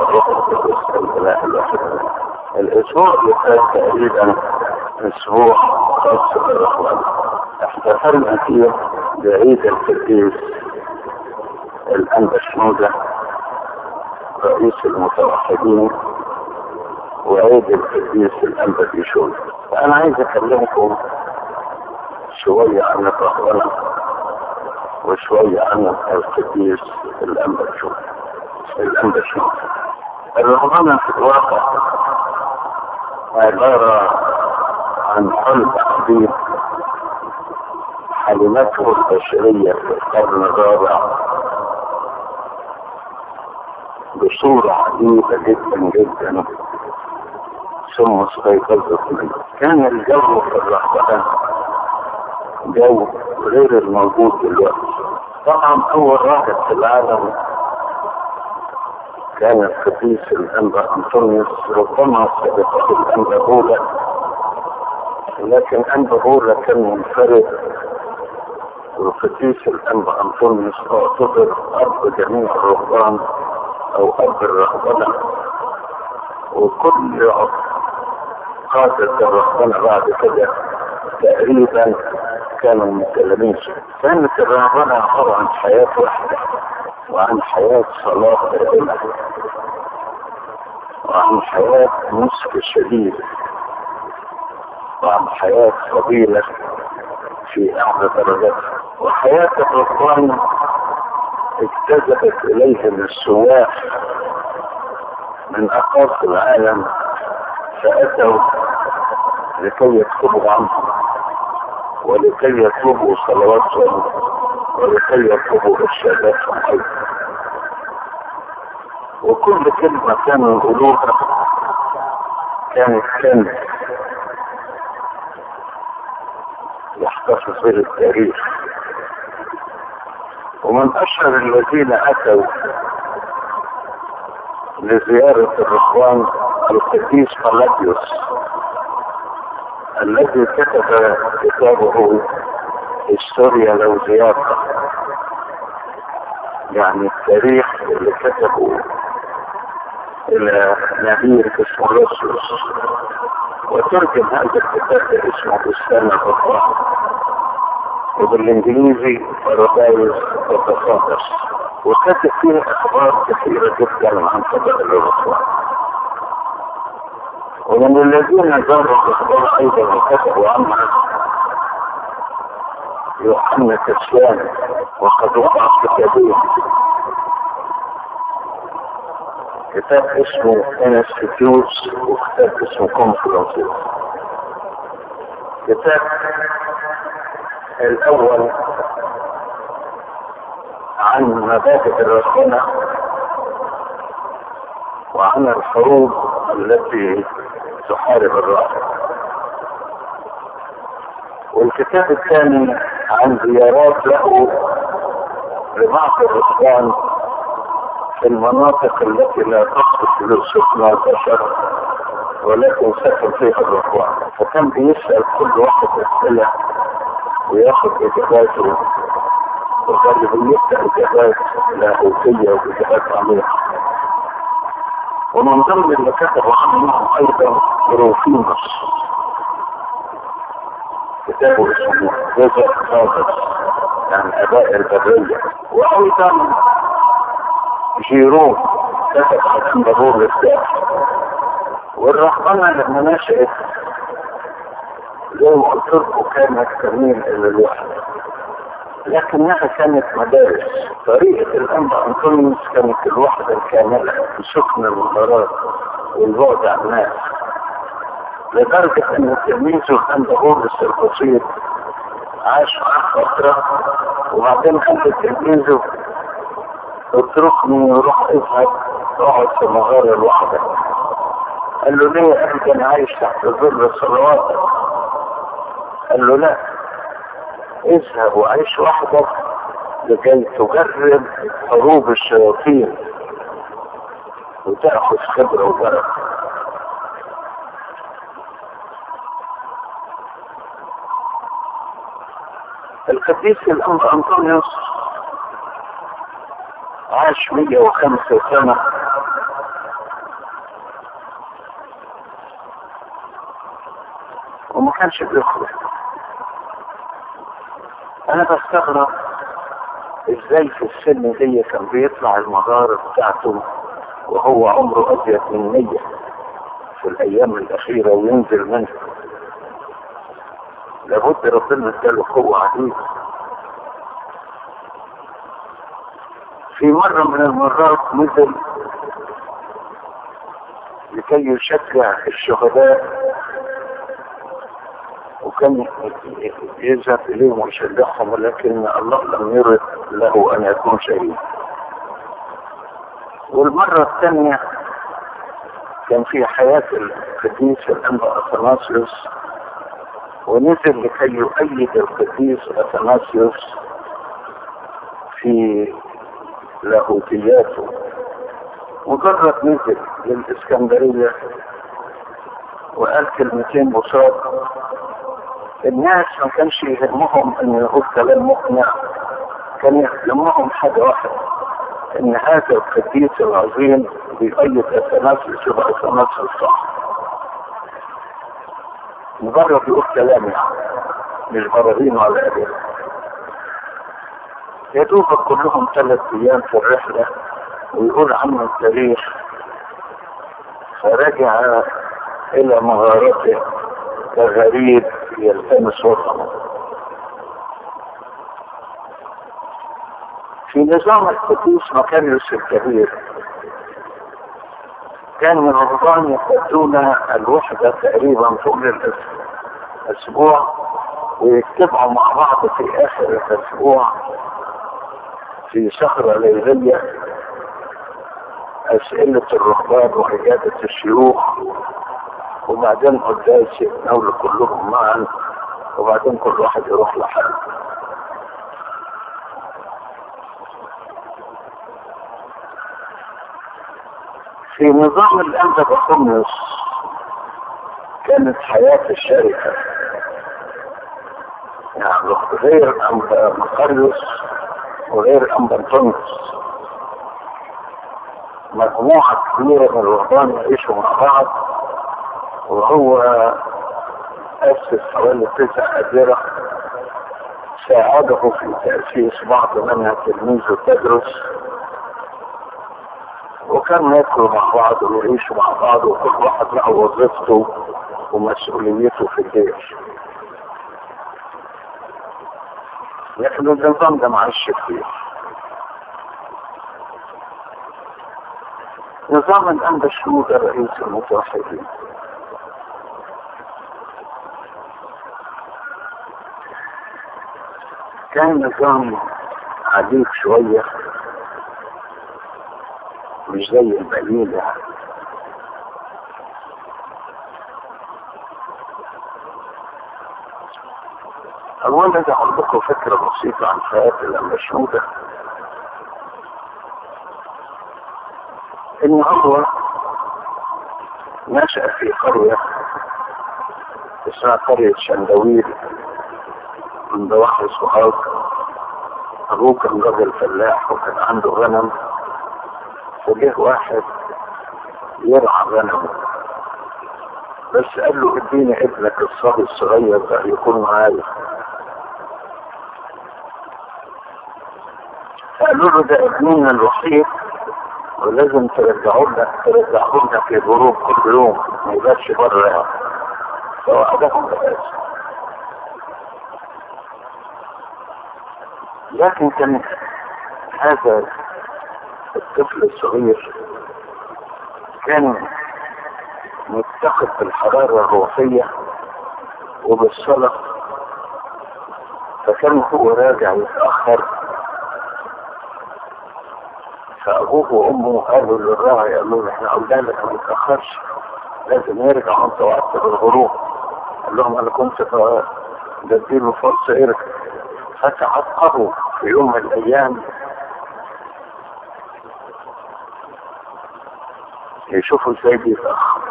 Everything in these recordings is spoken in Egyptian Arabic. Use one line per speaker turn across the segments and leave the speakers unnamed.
الروح القدس الاله الواحد الاسبوع اللي فات تقريبا اسبوع خاص بالاخوان احتفلنا فيه بعيد القديس الانبا شنودة رئيس المتوحدين وعيد القديس الانبا بيشون فانا عايز اكلمكم شوية عن الرهبنة وشوية عن القديس الانبا بيشون الانبا شنودة الرهبنة في الواقع عبارة عن حلم عظيم حلمته البشرية في القرن الرابع بصورة عجيبة جدا جدا ثم استيقظت منه كان الجو في الرهبنة جو غير الموجود دلوقتي طبعا أول راهب في العالم كان القديس الأنبا أنطونيوس ربما سبقه الأنبا بولا لكن أنبا بولا كان منفرد والقديس الأنبا أنطونيوس اعتبر أب جميع الرهبان أو أب الرهبنة وكل قادة الرهبنة بعد كده تقريبا كانوا متكلمين كانت الرهبنة عبارة عن حياة واحدة وعن حياة صلاة دائمة وعن حياة نصف شديد وعن حياة فضيلة في أعلى درجاتها وحياة الرهبان اجتذبت إليهم السواح من أقاصي العالم فأتوا لكي يكتبوا عنهم ولكي يطلبوا صلواتهم ولكي يطلبوا إرشاداتهم أيضا وكل كلمة كانوا يقولوها كانت كنز يحتفظ به التاريخ ومن أشهر الذين أتوا لزيارة الرخوان القديس بلاديوس الذي كتب كتابه هستوريا لوزياتا يعني التاريخ اللي كتبه الى نبيل اسمه روسيوس وترجم هذا الكتاب اسمه بستان الرخوان وبالانجليزي بارادايز وتصادر وكتب فيه اخبار كثيرة جدا عن قبائل الرخوان ومن الذين زاروا الاخبار ايضا وكتبوا عنها يوحنا كسيان وقد وقع كتابين كتاب اسمه انستيتيوتس وكتاب اسمه كونفرنسز كتاب الاول عن مبادئ الرسولة وعن الحروب التي تحارب الرأي والكتاب الثاني عن زيارات له لبعض الرهبان في المناطق التي لا تصلح لسكن البشر ولكن سكن فيها الرهبان فكان بيسأل كل واحد أسئلة وياخد إجاباته وغالبيتها إجابات لاهوتية وإجابات عميقة ومن ضمن اللي كتبوا عنه أيضا بروفينوس كتابه اسمه جزء خاص يعني اباء البرية وايضا جيرون كتب عن بابور الساح والرهبنة لما نشأت زي ما قلت لكم كانت تميل الى الوحدة لكنها كانت مدارس طريقة الأنبا أنطونيوس كانت الوحدة الكاملة في سكن المهارات والبعد عن الناس لدرجة ان تلميذه الانبا بولس البسيط عاش معاه فترة وبعدين قال تلميذه اتركني وروح اذهب اقعد في مغارة لوحدك قال له ليه قال انا عايش تحت ظل صلواتك قال له لا اذهب وعيش وحدك لكي تجرب حروب الشياطين وتأخذ خبرة وبركة القديس الأنبا أنطونيوس عاش 105 سنة وما كانش بيخرج انا بستغرب ازاي في السن دي كان بيطلع المغارة بتاعته وهو عمره ازيد من مية في الايام الاخيرة وينزل منه لابد ربنا اداله قوة عديدة في مرة من المرات نزل لكي يشجع الشهداء وكان يذهب إليهم ويشجعهم ولكن الله لم يرد له أن يكون شهيد والمرة الثانية كان في حياة القديس الأنبا أثناسيوس ونزل لكي يؤيد القديس أثناسيوس في لاهوتياته مجرد نزل للإسكندرية وقال كلمتين بساط الناس ما كانش يهمهم ان يقول كلام مقنع كان يهمهم حاجة واحدة ان هذا القديس العظيم بيؤيد اثناسيوس يبقى اثناسيوس الصح مجرد يقول كلام يعني مش براهين ولا ادله يا دوبك كلهم ثلاث ايام في الرحله ويقول عنه التاريخ فرجع الى مغارته كغريب يلتمس وطنه في نظام القدوس مكانيوس الكبير كان من رمضان يقدون الوحدة تقريبا طول الأسبوع ويجتمعوا مع بعض في آخر الأسبوع في سهرة ليلية أسئلة الرهبان وعيادة الشيوخ وبعدين قداس يتناولوا كلهم معا وبعدين كل واحد يروح لحاله في نظام الأنبا بخمس كانت حياة الشركة يعني غير أنبا مقريوس وغير أنبا انطونيوس مجموعة كبيرة من الرهبان يعيشوا مع بعض وهو أسس حوالي تسع أديرة ساعده في تأسيس بعض منها تلميذه تدرس وكانوا ياكلوا مع بعض ويعيشوا مع بعض وكل واحد له وظيفته ومسؤوليته في الجيش لكن النظام ده معاش كتير نظام الأنبا الشهود رئيس المتوحدين كان نظام عديد شوية مش زي الباقيين يعني أولا أقول لكم فكرة بسيطة عن حياة المشهودة إن هو نشأ في قرية اسمها قرية شندويل من ضواحي سوهاج أبوه كان راجل فلاح وكان عنده غنم وجه واحد يرعى غنمه بس قال له اديني ابنك الصبي الصغير ده يكون معايا قالوا له ده ابننا الوحيد ولازم ترجعوا لنا ترجعوا لنا في الغروب كل يوم ما يبقاش بره يعني فوعدهم بهذا لكن كان هذا الطفل الصغير كان متخذ بالحرارة الروحية وبالصلاة فكان هو راجع يتأخر فأبوه وأمه قالوا للراعي قالوا له احنا قلنا لك ما تتأخرش لازم يرجع وانت وقت الغروب قال لهم انا كنت بديله فرصة يرجع فتعقبوا في يوم من الأيام يشوفوا ازاي بيتأخر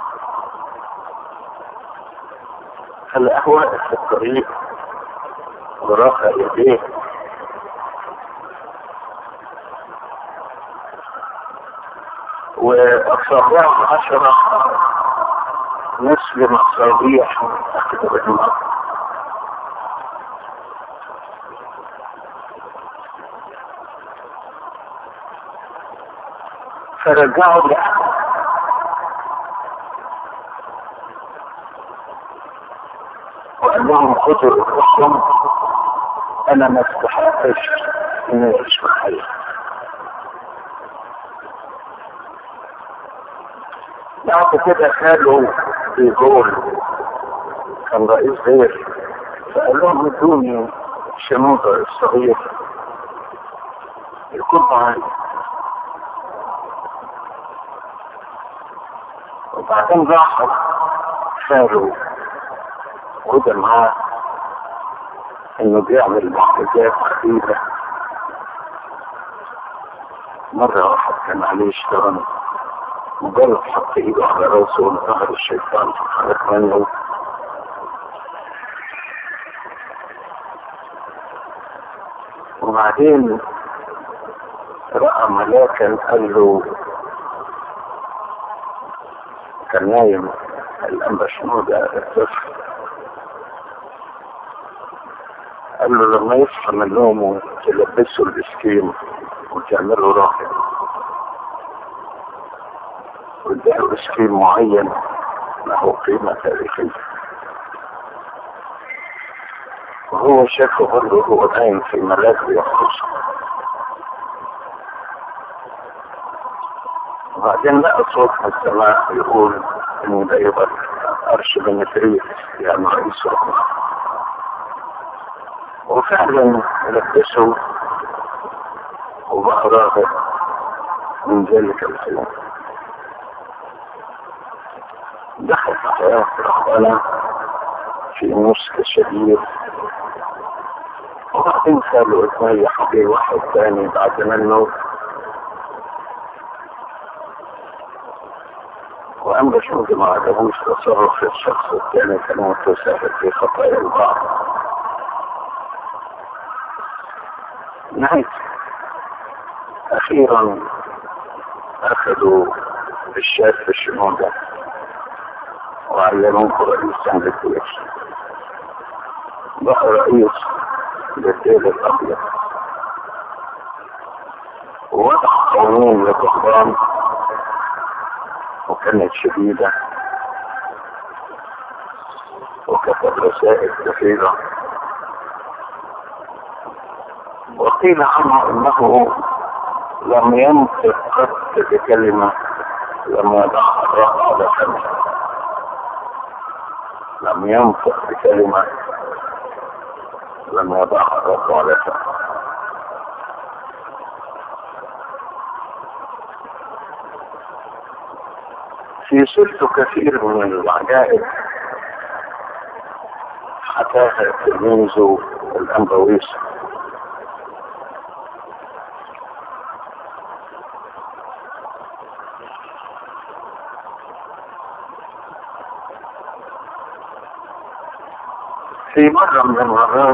هلا هو واقف في الطريق ورافع يديه وأصراه عشرة مثل مصابيح أكتب المرض فرجعوا لأحد وقال لهم خذوا روحكم انا ما استحقش ان اعيش معايا بعد كده خالوا بيقول كان رئيس غير فقال لهم ادوني شنوطة الصغير يكون معايا وبعدين راحوا خالوا وده معاه انه بيعمل معجزات عديدة مرة واحد كان عليه اشتغل مجرد حط ايده على راسه وانتهر الشيطان فخرج منه وبعدين رأى ملاكا قال له كان نايم الأنبا شنودة الطفل قال له لما يصحى من نومه تلبسه الاسكيم وتعمله راحل واداله اسكيم معين له قيمة تاريخية وهو شافه برضه هو نايم في ملاك بيحرسه وبعدين لقى صوت من السماء يقول انه ده يبقى ارش بنتريس يعني رئيس الرحمن وفعلا لبسه وبقى راغب من ذلك الحلم دخل في حياة ربنا في نسك شديد وبعدين قالوا اتنيح حبيب واحد تاني بعد منه وأما بشوف ما عجبوش تصرف الشخص الثاني كان متساهل في خطايا البعض نهاية أخيرا أخذوا الشاب في الشمال وعلموه رئيسا للجيش بقى رئيس للديل الأبيض ووضع قانون للرهبان وكانت شديدة وكتب رسائل كثيرة وقيل عنه انه لم ينطق قط بكلمة لم يضعها الرب على فمه لم ينطق بكلمة لم يضعها الرب على فمه في سلسة كثير من العجائب حكاها تلميذه الأنبويس في مرة من المرات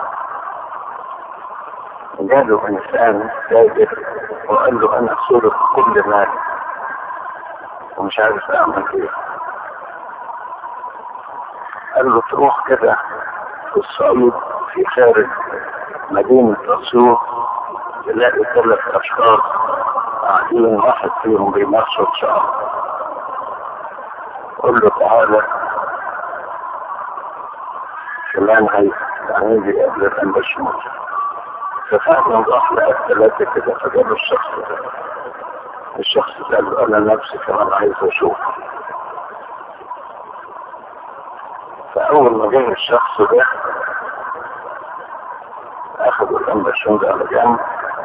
جاله إنسان تاجر وقال له أنا سرق كل مالي ومش عارف اعمل ايه قال له تروح كده في الصعيد في خارج مدينة أسيوط تلاقي ثلاث أشخاص قاعدين واحد فيهم بيمارسوا الشعر قل له تعالى فلان هي هيجي قبل الأنبشموت ففعلا راح لقى الثلاثة كده فجابوا الشخص ده الشخص قال له انا نفسي كمان عايز اشوف فاول ما جه الشخص ده اخذوا الانبشون ده على جنب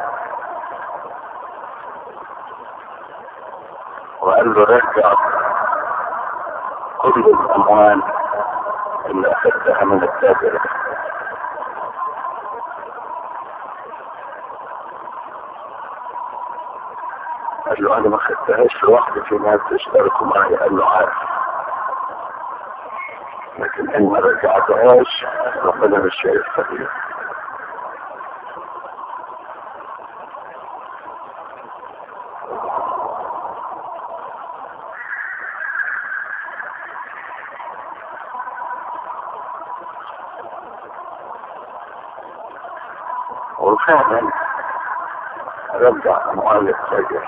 وقال له رجع كل الاموال اللي اخذتها من التاجر قال له انا ما خدتهاش لوحدي في ناس تشتركوا معي قال له عارف لكن ان ما رجعتهاش ربنا مش شايفها فيها وفعلا رجع أموال التاجر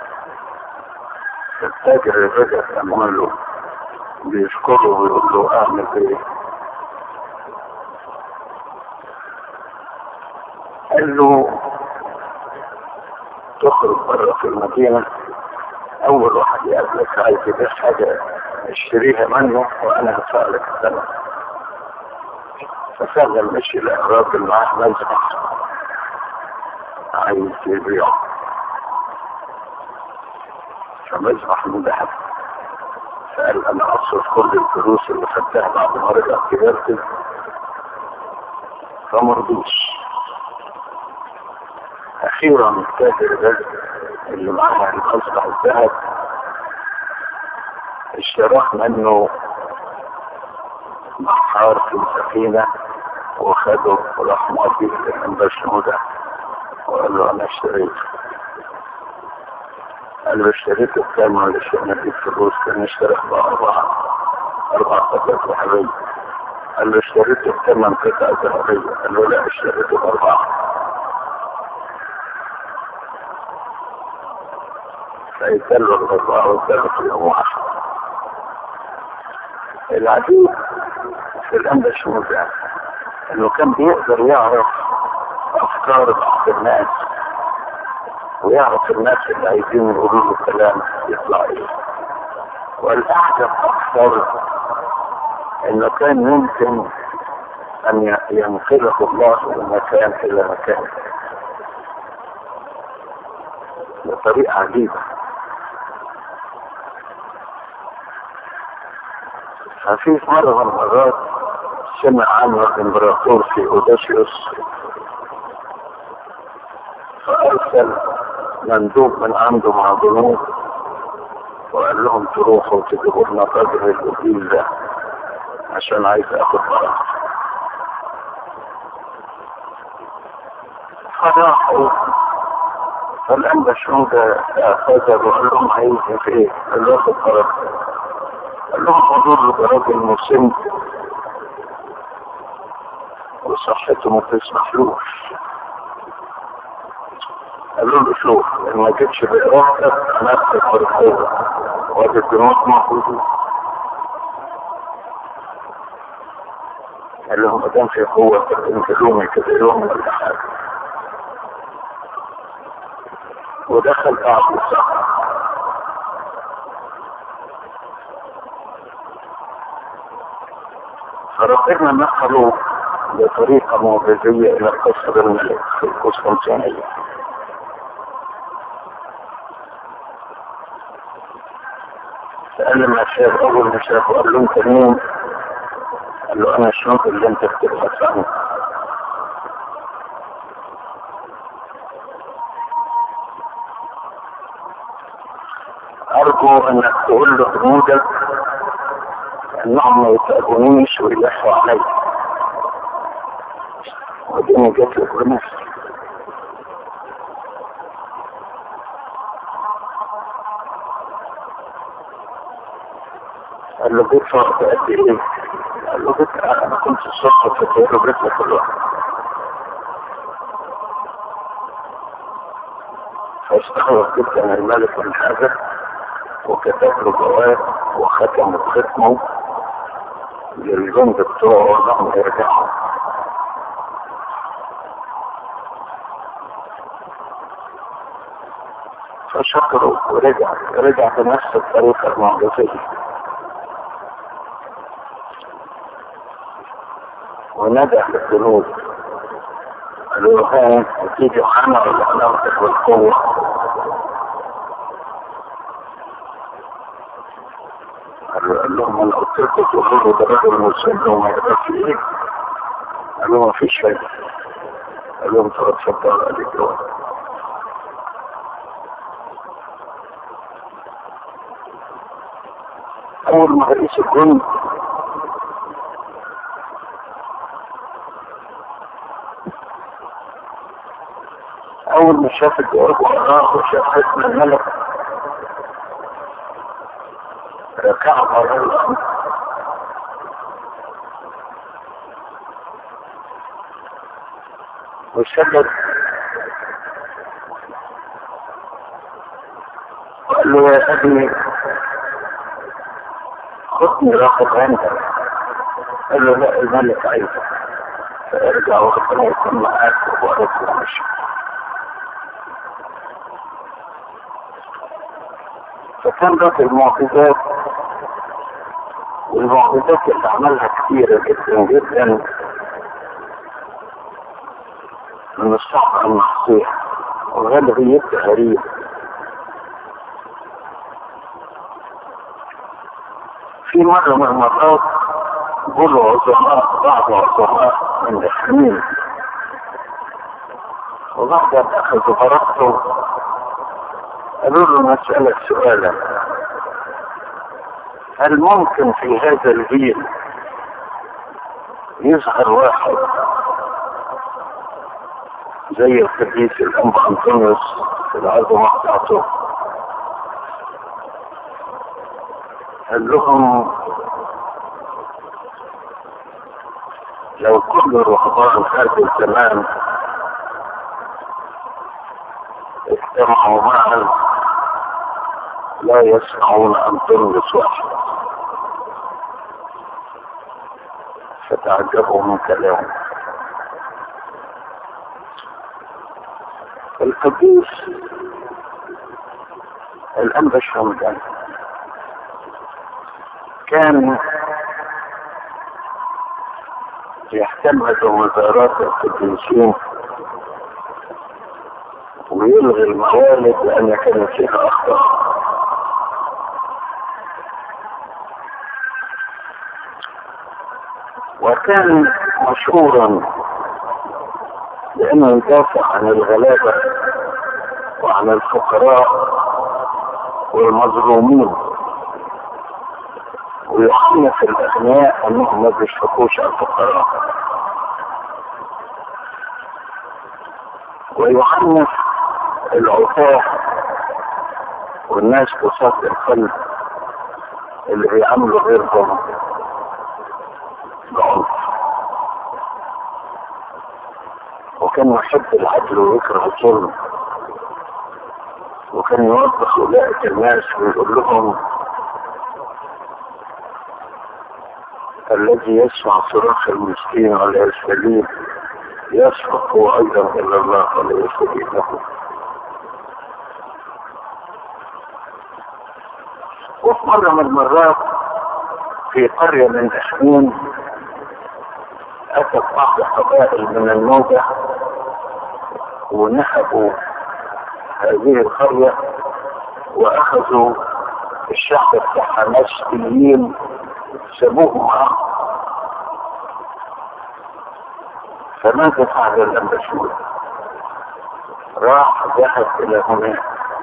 التاجر اللي رجعت أمواله بيشكره ويقول له أعمل إيه؟ قال له تخرج بره في المدينة أول واحد يقابلك عايز يبيع حاجة اشتريها منه وأنا هدفع لك الثمن ففعلا مشي لقى راجل معاه مزرعة عايز يبيعه فمزرعة من ذهب فقال أنا أصرف كل الفلوس اللي خدتها بعد ما رجع تجارتي فمرضوش أخيرا التاجر ده اللي معاه المصنع الذهب اشتراه منه بحار في السفينة وخده وراح مقضي الانبشنو ده وقال له انا اشتريت قال له اشتريت بكام ولا اشتريت فلوس كان اشتريت بأربعة أربع قطعة ذهبية قال له اشتريت بثمان قطع ذهبية قال له لا اشتريت بأربعة فيتلوا الأربعة واداله في يوم واحد العجيب في الأنبشنو ده انه كان بيقدر يعرف افكار بعض الناس ويعرف الناس اللي عايزين يقولوا له كلام يطلع ايه والاعجب اكثر انه كان يمكن ان ينقله الله من مكان الى مكان بطريقه عجيبه ففي مرة من المرات سمع عنه الامبراطور في اوديسيوس فارسل مندوب من عنده مع جنود وقال لهم تروحوا تجيبوا لنا قدر الوكيل ده عشان عايز اخد مرض فراحوا فالانبشون ده اعتذر وقال لهم عايز في ايه؟ قال له اخد قرار قال لهم حضور براجل مسن وصحته ما تسمحلوش قالوا له شوف ان ما جيتش بارادتك انا اخدك بالقوه وادي الجنود موجودين قال لهم ما دام في قوه انزلوني كده يوم ولا حاجه ودخل بعض الصحراء فربنا نقلوا بطريقة معجزية إلى قصر الملك في القسطنطينية فقال ما شاف أول ما شافه قال له أنت مين؟ قال له أنا الشنط اللي أنت بتبحث عنه أرجو أنك تقول له جنودك أنهم ما يتأذونيش ويلحوا علي وديني جات لك بنفسي قال له جيت في وقت قد ايه؟ قال له جيت انا كنت الصبح في الطيارة وجيت لك الوقت فاستغرب جدا الملك من هذا وكتب له جواب وختم ختمه للجند بتوعه انهم يرجعوا فشكروا ورجع رجع بنفس الطريقة المعجزية ونجح للجنود قالوا له ها تيجي يوحنا ولا هناخدك بالقوة قال لهم انا قلت لكم تقولوا ده راجل مسلم وما يقدرش ايه قالوا ما فيش شيء قال لهم طب اتفضل عليك جواب اول ما رئيس الجند اول ما شاف الجواب وقراه وشاف حكم الملك ركع مرة الأرض وسجد له يا ابي خذني راقب عندك قال له لا الملك عايزك فارجع وربنا يكون معاك وبارك ومشي فكان ده المعجزات والمعجزات اللي عملها كثيرة جدا جدا من الصعب أن نحصيها وغالبيتها غريبة في مرة من المرات قولوا عظماء بعض عظماء من الحميم وبعد أن أخذوا بركته قالوا له نسألك سؤالا هل ممكن في هذا الجيل يظهر واحد زي القديس الأنبا أنطونيوس في العظمة بتاعته قال لهم لو كل الرهبان هذا الزمان اجتمعوا معا لا يسمعون أنطونيوس واحد فتعجبوا من كلامه القديس الأنبا الشمدان كان يعتمد وزارات القديسين ويلغي الموالد لأن كان فيها أخطاء وكان مشهورا لأنه يدافع عن الغلابة وعن الفقراء والمظلومين ويحنف الأغنياء أنهم ما بيشفقوش على الفقراء ويحنف العتاة والناس قصاد القلب اللي بيعملوا غيرهم بعنف وكان يحب العدل ويكره الظلم وكان يوضح أولئك الناس ويقول لهم الذي يسمع صراخ المسكين ولا يستجيب يسبق هو ايضا الى الله ولا يستجيب له وفي مرة من المرات في قرية من أحمين أتت بعض القبائل من النوبة ونهبوا هذه القرية وأخذوا الشعب بتاعها ناس كليين سابوه معاه فماذا فعل الأنبشور راح ذهب إلى هناك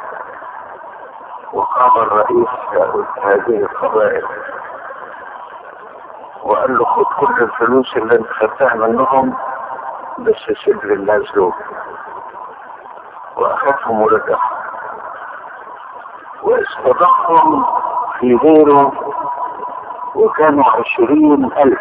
وقام الرئيس هذه القبائل وقال له خد كل الفلوس اللي انت خدتها منهم بس سيب لي الناس دول واخذهم ورجعهم واستضافهم في غيره وكانوا عشرين ألف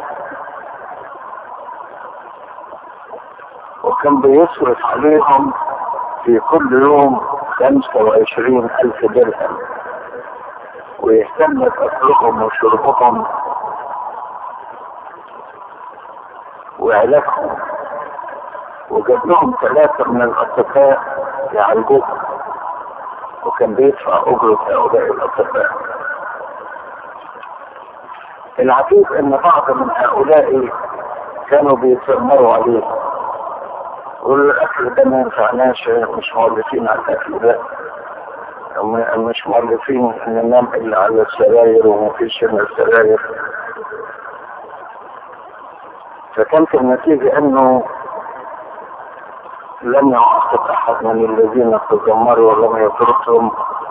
وكان بيصرف عليهم في كل يوم خمسة وعشرين ألف درهم ويهتم بأكلهم وشربهم وعلاجهم وجاب لهم ثلاثة من الأطباء يعالجوهم وكان بيدفع أجرة هؤلاء الأطباء العجيب ان بعض من هؤلاء كانوا بيتذمروا عليه يقولوا الاكل ده ما ينفعناش مش مؤلفين على الاكل ده مش مؤلفين ان ننام الا على السراير وما فيش الا السراير فكانت النتيجة انه لم يعاقب احد من الذين تذمروا ولم يتركهم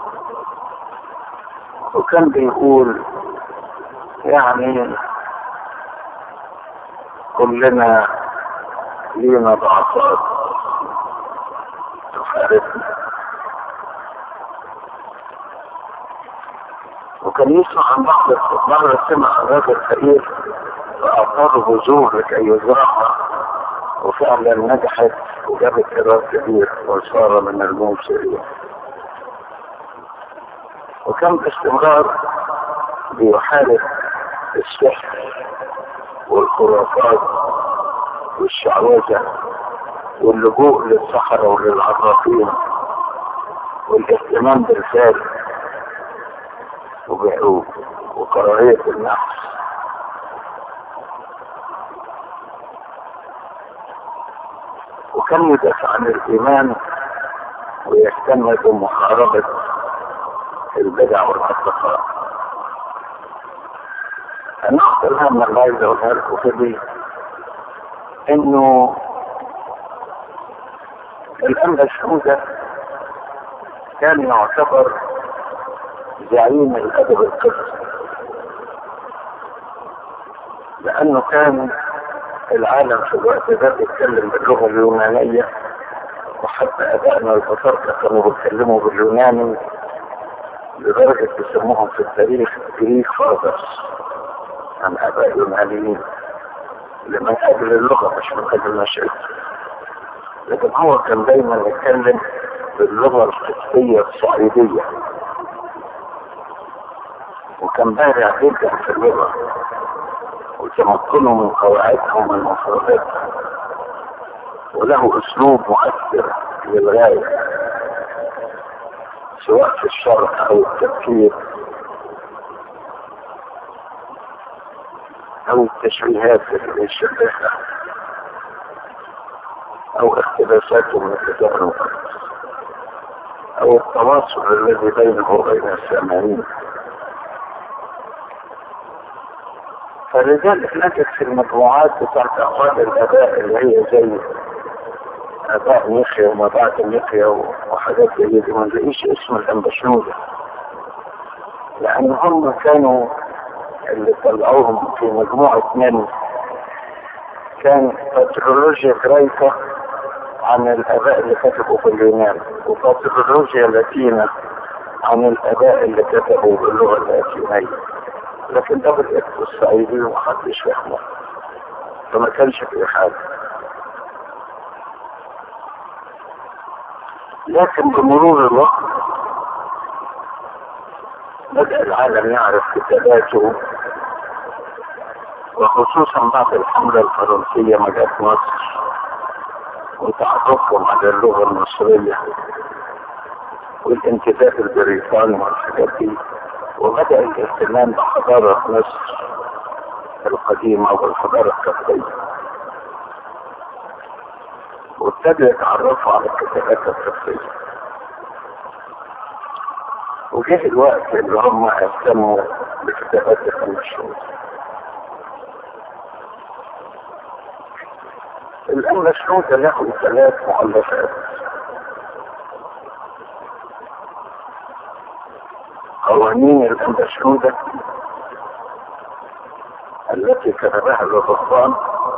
وكان بيقول يعني كلنا لينا ضعفات تفارقنا وكان يسمع عن بعض مرة سمع راجل فقير فأعطاه بذور لكي يزرعها وفعلا نجحت وجابت إيراد كبير وصار من الموسرين وكان باستمرار بيحارب السحر والخرافات والشعوذة واللجوء للصحراء وللعرافين والاهتمام بالفارق وكراهية النحس وكان يدافع عن الإيمان ويهتم بمحاربة البدع والعصفات النقطة الهامة اللي عايز أقولها لكم كده إنه الأمر الشهودة كان يعتبر زعيم الأدب القدسي لأنه كان العالم في الوقت ده بيتكلم باللغة اليونانية وحتى أبائنا البطاركة كانوا بيتكلموا باليوناني لدرجة بيسموهم في التاريخ جريك فاذرز عن آباء يونانيين لمن أجل اللغة مش من أجل مشاكل لكن هو كان دايما يتكلم باللغة القدسية الصعيدية وكان بارع جدا في اللغة وتمكنه من قواعدها ومن مفرداتها وله اسلوب مؤثر للغاية سواء في الشرح او التفكير او التشبيهات اللي يشبهها او اقتباساته من الكتاب المقدس او التواصل الذي بينه وبين السامعين فلذلك نجد في المجموعات بتاعت اقوال الاباء اللي هي زي اباء نيخيا وما بعد نيخيا وحاجات زي دي ما نلاقيش اسم الانبشنوده لان هم كانوا اللي طلعوهم في مجموعة من كان باترولوجيا جرايكا عن الاباء اللي كتبوا في اليونان وباترولوجيا لاتينا عن الاباء اللي كتبوا باللغة اللاتينية لكن ده بالاسم الصعيدي ومحدش فاهمه فما كانش في حاجة لكن بمرور الوقت بدأ العالم يعرف كتاباته وخصوصا بعد الحملة الفرنسية ما جت مصر وتعرفهم على اللغة المصرية والانتداب البريطاني والحاجات دي وبدأ الاهتمام بحضارة مصر القديمة والحضارة الكفرية وابتدوا يتعرفوا على الكتابات الكفرية وجه الوقت اللي هم اهتموا بكتابات الخمسون الآن مشروط له ثلاث مؤلفات قوانين الأندشودة التي كتبها الرهبان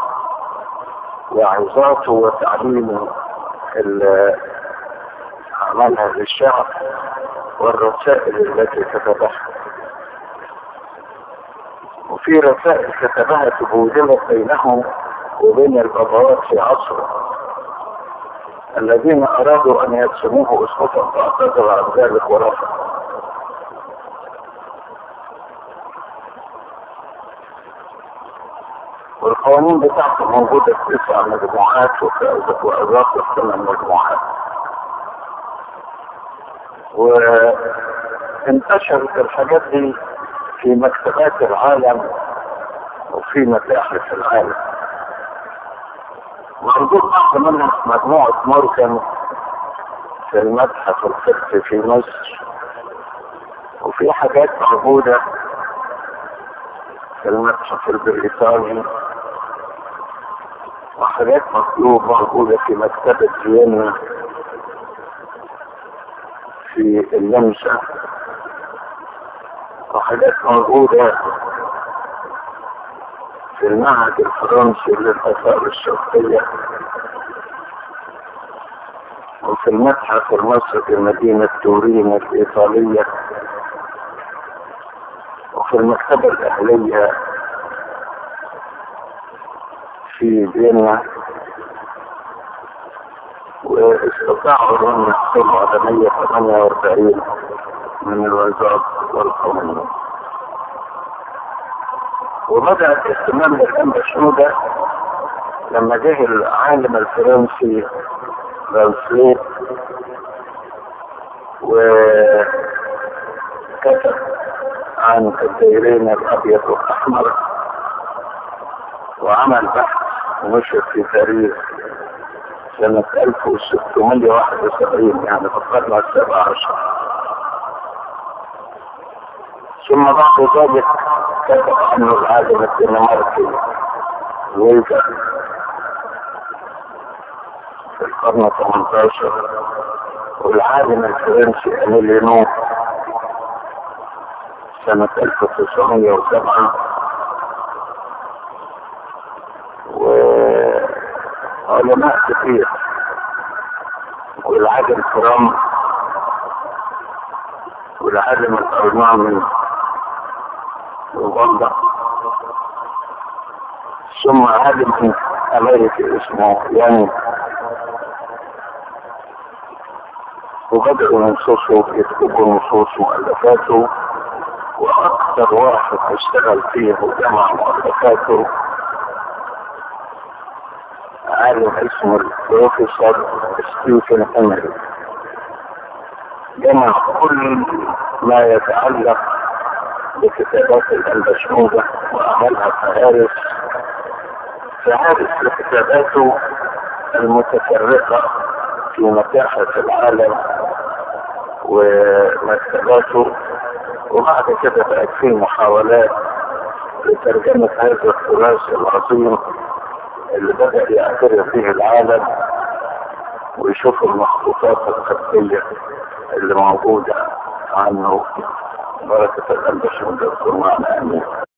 وعظاته وتعليمه عملها للشعب والرسائل التي كتبها وفي رسائل كتبها تبودلت بينهم وبين البابوات في عصره الذين ارادوا ان يرسموه اسقطا فاعتذر عن ذلك ورفض والقوانين بتاعته موجودة في تسع مجموعات وأضافت ثمان مجموعات وانتشرت الحاجات دي في مكتبات العالم وفي متاحف العالم موجود بعض منها في مجموعة موركان في المتحف القدسي في مصر وفي حاجات موجودة في المتحف البريطاني وحاجات مطلوب موجودة في مكتبة فيينا في النمسا وحاجات موجودة في المعهد الفرنسي للآثار الشرقية وفي المتحف المصري في مدينة تورين الإيطالية وفي المكتبة الأهلية في فيينا واستطاعوا ان يحصلوا على 148 من الوزارة والقوانين وبدأ الاهتمام بالأنبا شنودة لما جه العالم الفرنسي رانسليت وكتب عن الديرين الأبيض والأحمر وعمل بحث ونشر في باريس سنة 1671 يعني في القرن السابع عشر ثم بعد ذلك كتب عنه العالم الدنماركي ويجر في القرن 18 والعالم الفرنسي أميلينو سنة 1907 وعلماء كثير والعالم كرام والعالم الأرماء من اوغندا ثم عالم من امريكا اسمه يعني وبدأوا نصوصه يكتبوا نصوص مؤلفاته واكثر واحد اشتغل فيه وجمع مؤلفاته عالم اسمه البروفيسور ستيفن هنري جمع كل ما يتعلق بكتابات الأنبشمودة وعملها فهارس فهارس لكتاباته المتفرقة في متاحف العالم ومكتباته وبعد كده بقت في محاولات لترجمة هذا التراث العظيم اللي بدأ يعترف فيه العالم ويشوف المخطوطات الخطية اللي موجودة عنه بركة الأنبشم تذكر معنا أمين